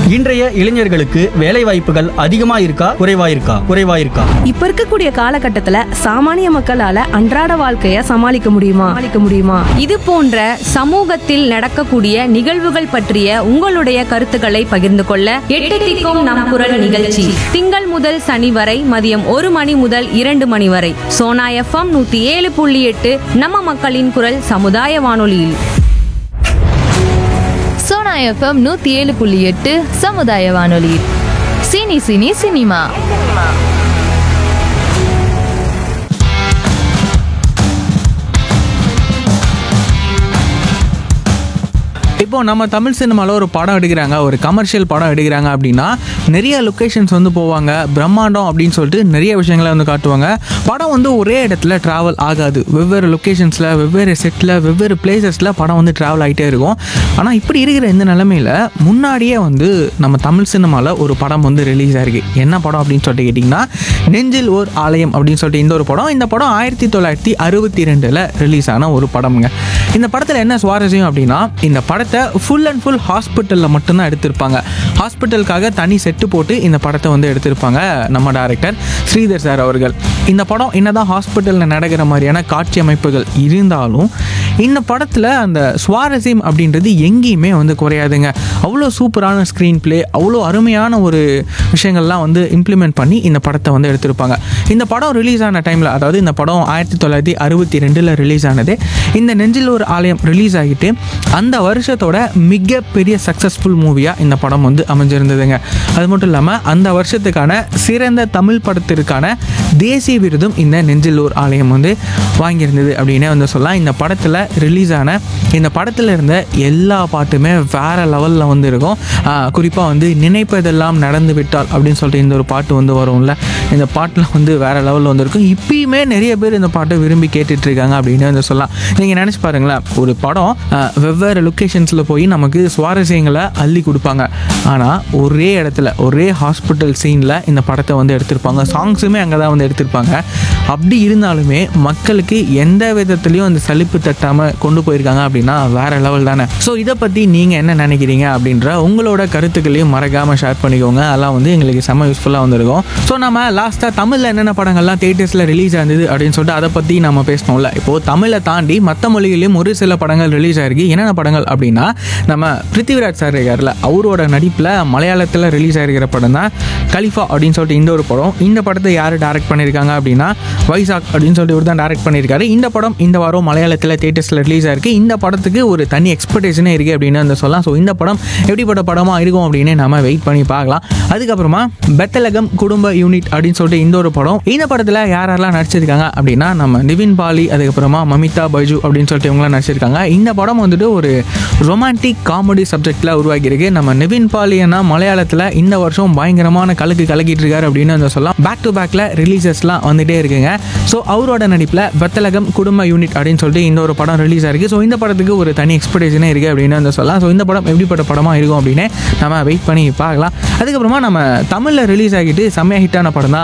இன்றைய இளைஞர்களுக்கு வேலை வாய்ப்புகள் அதிகமா இருக்கா குறைவா இருக்கா குறைவா இருக்கா இப்ப இருக்கக்கூடிய காலகட்டத்துல சாமானிய மக்களால அன்றாட வாழ்க்கைய சமாளிக்க முடியுமா சமாளிக்க முடியுமா இது போன்ற சமூகத்தில் நடக்கக்கூடிய நிகழ்வுகள் பற்றிய உங்களுடைய கருத்துக்களை பகிர்ந்து கொள்ள எட்டு திக்கும் நம் குரல் நிகழ்ச்சி திங்கள் முதல் சனி வரை மதியம் ஒரு மணி முதல் இரண்டு மணி வரை சோனா எஃப்எம் நூத்தி ஏழு புள்ளி எட்டு நம்ம மக்களின் குரல் சமுதாய வானொலியில் சோனா எஃப்எம் நூத்தி ஏழு புள்ளி எட்டு சமுதாய வானொலி சினி சினி சினிமா இப்போ நம்ம தமிழ் சினிமாவில் ஒரு படம் எடுக்கிறாங்க ஒரு கமர்ஷியல் படம் எடுக்கிறாங்க அப்படின்னா நிறைய லொக்கேஷன்ஸ் வந்து போவாங்க பிரம்மாண்டம் அப்படின்னு சொல்லிட்டு நிறைய விஷயங்களை வந்து காட்டுவாங்க படம் வந்து ஒரே இடத்துல ட்ராவல் ஆகாது வெவ்வேறு லொக்கேஷன்ஸில் வெவ்வேறு செட்டில் வெவ்வேறு பிளேசஸில் படம் வந்து ட்ராவல் ஆகிட்டே இருக்கும் ஆனால் இப்படி இருக்கிற இந்த நிலமையில முன்னாடியே வந்து நம்ம தமிழ் சினிமாவில் ஒரு படம் வந்து ரிலீஸ் ஆயிருக்கு என்ன படம் அப்படின்னு சொல்லிட்டு கேட்டிங்கன்னா நெஞ்சில் ஓர் ஆலயம் அப்படின்னு சொல்லிட்டு இந்த ஒரு படம் இந்த படம் ஆயிரத்தி தொள்ளாயிரத்தி அறுபத்தி ரெண்டில் ரிலீஸ் ஆன ஒரு படம்ங்க இந்த படத்தில் என்ன சுவாரஸ்யம் அப்படின்னா இந்த படத்தை ஃபுல் அண்ட் ஃபுல் ஹாஸ்பிட்டலில் மட்டும்தான் எடுத்திருப்பாங்க ஹாஸ்பிட்டலுக்காக தனி செட்டு போட்டு இந்த படத்தை வந்து எடுத்திருப்பாங்க நம்ம டைரக்டர் ஸ்ரீதர் சார் அவர்கள் இந்த படம் என்னதான் ஹாஸ்பிட்டலில் நடக்கிற மாதிரியான காட்சி அமைப்புகள் இருந்தாலும் இந்த படத்தில் அந்த சுவாரஸ்யம் அப்படின்றது எங்கேயுமே வந்து குறையாதுங்க அவ்வளோ சூப்பரான ஸ்க்ரீன் ப்ளே அவ்வளோ அருமையான ஒரு விஷயங்கள்லாம் வந்து இம்ப்ளிமெண்ட் பண்ணி இந்த படத்தை வந்து எடுத்திருப்பாங்க இந்த படம் ரிலீஸ் ஆன டைமில் அதாவது இந்த படம் ஆயிரத்தி தொள்ளாயிரத்தி அறுபத்தி ரெண்டில் ரிலீஸ் ஆனது இந்த நெஞ்சில் ஒரு ஆலயம் ரிலீஸ் ஆகிட்டு அந்த வருஷத்தோட மிகப்பெரிய சக்ஸஸ்ஃபுல் மூவியாக இந்த படம் வந்து அமைஞ்சிருந்ததுங்க அது மட்டும் இல்லாமல் அந்த வருஷத்துக்கான சிறந்த தமிழ் படத்திற்கான தேசிய விருதும் இந்த நெஞ்சில் ஒரு ஆலயம் வந்து வாங்கியிருந்தது அப்படின்னே வந்து சொல்லலாம் இந்த படத்தில் ரிலீஸ் ஆன இந்த படத்தில் இருந்த எல்லா பாட்டுமே வேற லெவலில் வந்து இருக்கும் குறிப்பாக வந்து நினைப்பதெல்லாம் நடந்து விட்டால் அப்படின்னு சொல்லிட்டு இந்த ஒரு பாட்டு வந்து வரும்ல இந்த பாட்டில் வந்து வேற லெவலில் வந்து இருக்கும் இப்பயுமே நிறைய பேர் இந்த பாட்டை விரும்பி கேட்டுட்டு இருக்காங்க அப்படின்னு வந்து சொல்லலாம் நீங்கள் நினச்சி பாருங்களேன் ஒரு படம் ஆஹ், வெவ்வேறு லொக்கேஷன்ஸில் போய் நமக்கு சுவாரஸ்யங்களை அள்ளி கொடுப்பாங்க ஆனால் ஒரே இடத்துல ஒரே ஹாஸ்பிட்டல் சீனில் இந்த படத்தை வந்து எடுத்திருப்பாங்க சாங்ஸுமே அங்கே தான் வந்து எடுத்திருப்பாங்க அப்படி இருந்தாலுமே மக்களுக்கு எந்த விதத்துலையும் அந்த சலிப்பு தட்டாமல் கொண்டு போயிருக்காங்க அப்படின்னா வேற லெவல் தானே ஸோ இதை பற்றி நீங்கள் என்ன நினைக்கிறீங்க அப்படின்ற உங்களோட கருத்துக்களையும் மறக்காமல் ஷேர் பண்ணிக்கோங்க அதெல்லாம் வந்து எங்களுக்கு செம்ம யூஸ்ஃபுல்லாக வந்திருக்கும் ஸோ நம்ம லாஸ்ட்டாக தமிழில் என்னென்ன படங்கள்லாம் தேட்டர்ஸில் ரிலீஸ் ஆனது அப்படின்னு சொல்லிட்டு அதை பற்றி நம்ம பேசணும்ல இப்போது தமிழை தாண்டி மற்ற மொழிகளிலும் ஒரு சில படங்கள் ரிலீஸ் ஆயிருக்கு என்னென்ன படங்கள் அப்படின்னா நம்ம பிருத்திவிராஜ் சார் இருக்கார்ல அவரோட நடிப்பில் மலையாளத்தில் ரிலீஸ் ஆயிருக்கிற படம் தான் கலிஃபா அப்படின்னு சொல்லிட்டு இந்த ஒரு படம் இந்த படத்தை யார் டைரக்ட் பண்ணியிருக்காங்க அப்படின்னா வைசாக் அப்படின்னு சொல்லிட்டு இவர் தான் டைரக்ட் பண்ணியிருக்காரு இந்த படம் இந்த வாரம் மலையாளத்தில் தேட்டர்ஸில் ரிலீஸ் ஆயிருக்கு இந்த படத்துக்கு ஒரு தனி எக்ஸ்பெக்டேஷனே இருக்குது அப்படின்னு வந்து சொல்லலாம் ஸோ இந்த படம் எப்படிப்பட்ட படமாக இருக்கும் அப்படின்னு நம்ம வெயிட் பண்ணி பார்க்கலாம் அதுக்கப்புறமா பெத்தலகம் குடும்ப யூனிட் அப்படின்னு சொல்லிட்டு இந்த ஒரு படம் இந்த படத்தில் யார் யாரெல்லாம் நடிச்சிருக்காங்க அப்படின்னா நம்ம நிவின் பாலி அதுக்கப்புறமா மமிதா பைஜு அப்படின்னு சொல்லிட்டு இவங்களாம் நடிச்சிருக்காங்க இந்த படம் வந்துட்டு ஒரு ரொமான்டிக் காமெடி சப்ஜெக்டில் உருவாக்கியிருக்கு நம்ம நிவின் பாலியனா மலையாளத்தில் இந்த வருஷம் பயங்கரமான கலக்கு கலக்கிட்டு இருக்காரு அப்படின்னு வந்து சொல்லலாம் பேக் டு பேக்கில் ரிலீசஸ்லாம் வந்துட்டே இருக்குங்க ஸோ அவரோட நடிப்பில் பெத்தலகம் குடும்ப யூனிட் அப்படின்னு சொல்லிட்டு இந்த ஒரு படம் ரிலீஸ் ஆயிருக்கு ஸோ இந்த படத்துக்கு ஒரு தனி எக்ஸ்பெக்டேஷனே இருக்குது அப்படின்னு வந்து சொல்லலாம் ஸோ இந்த படம் எப்படிப்பட்ட படமாக இருக்கும் அப்படின்னு நம்ம வெயிட் பண்ணி பார்க்கலாம் அதுக்கப்புறமா நம்ம தமிழில் ரிலீஸ் ஆகிட்டு செம்மையாக ஹிட்டான படம் தான்